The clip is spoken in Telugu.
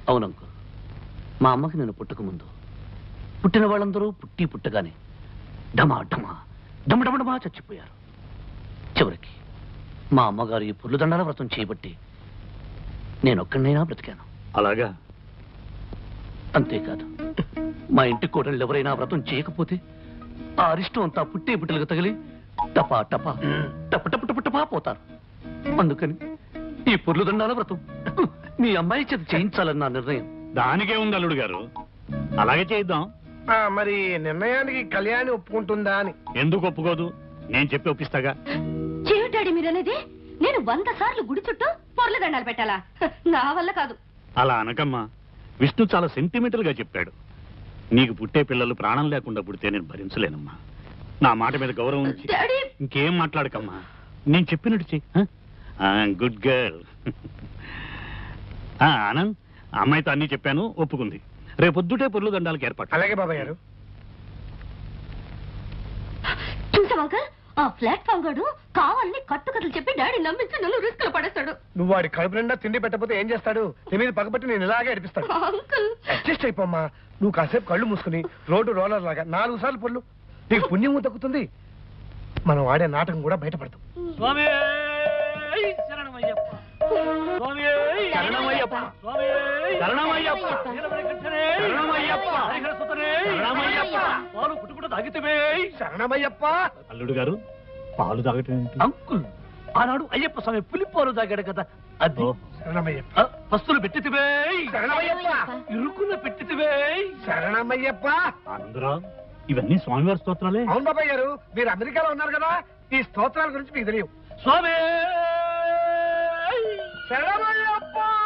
అవునంకు మా అమ్మకి నేను పుట్టక ముందు పుట్టిన వాళ్ళందరూ పుట్టి పుట్టగానే డమా డమా డమడమడమా చచ్చిపోయారు చివరికి మా అమ్మగారు ఈ పుల్లు దండాల వ్రతం చేయబట్టి నేను ఒక్కడినైనా బ్రతికాను అలాగా అంతేకాదు మా ఇంటి కోడళ్ళు ఎవరైనా వ్రతం చేయకపోతే ఆ అరిష్టం అంతా పుట్టే పుట్టలకు తగిలి టపా టపా టప టప టప టపా పోతారు అందుకని ఈ పుర్లు దండాల వ్రతం మీ అమ్మాయి చేత చేయించాలని నా నిర్ణయం దానికే ఉంది అల్లుడు గారు అలాగే చేద్దాం ఆ, మరి నిర్ణయానికి కళ్యాణి ఒప్పుకుంటుందా అని ఎందుకు ఒప్పుకోదు నేను చెప్పి ఒప్పిస్తాగా చెవిటాడి మీరనేది నేను వంద సార్లు గుడి చుట్టూ పొర్ల దండాలు పెట్టాలా హ, నా వల్ల కాదు అలా అనకమ్మా విష్ణు చాలా సెంటిమెంటల్ గా చెప్పాడు నీకు పుట్టే పిల్లలు ప్రాణం లేకుండా పుడితే నేను భరించలేనమ్మా నా మాట మీద గౌరవం ఉంచి డాడీ ఇంకేం మాట్లాడకమ్మా నేను చెప్పినట్టు చెయ్యి గుడ్ గర్ల్ ఆనంద్ అమ్మాయితో అన్నీ చెప్పాను ఒప్పుకుంది రేపొద్దుటే పొర్లు దండాలకు ఏర్పాటు అలాగే బాబాయ్ గారు చూసావు అంకల్ ఆ ప్లాట్ఫామ్ గాడు కావాలని కట్టుకథలు చెప్పి డాడీ నమ్మించి నన్ను రిస్క్ లో పడేస్తాడు నువ్వు వాడి కడుపు నిండా తిండి పెట్టకపోతే ఏం చేస్తాడు నీ మీద పగబట్టి నేను ఇలాగే అడిపిస్తాడు అంకుల్ అడ్జస్ట్ అయిపోమ్మా నువ్వు కాసేపు కళ్ళు మూసుకుని రోడ్డు రోలర్ లాగా నాలుగు సార్లు పొల్లు నీకు పుణ్యము దక్కుతుంది మనం ఆడే నాటకం కూడా బయటపడతాం స్వామి శరణమయ్యప్ప స్వామి శరణమయ్యప్ప. శరణమయ్యప్ప. శరణమయ్యప్ప. శరణమయ్యప్ప. పాలు పుట్టుకుంటూ తాగితేవే శరణమయ్యప్ప అల్లుడు గారు పాలు తాగటం ఏంటి? అంకుల్ ఆనాడు అయ్యప్ప స్వామి పులిపాలు తాగాడు కదా అది ఓ, శరణమయ్యప్ప ఆ, పస్తులు పెట్టితివే శరణమయ్యప్ప ఇరుకున్న పెట్టితివే శరణమయ్యప్ప ఆనందరావు ఇవన్నీ స్వామివారి స్తోత్రాలే అవును బాబాయ్ గారు మీరు అమెరికాలో ఉన్నారు కదా ఈ స్తోత్రాల గురించి మీకు తెలియవు స్వామి శరణమయ్యప్ప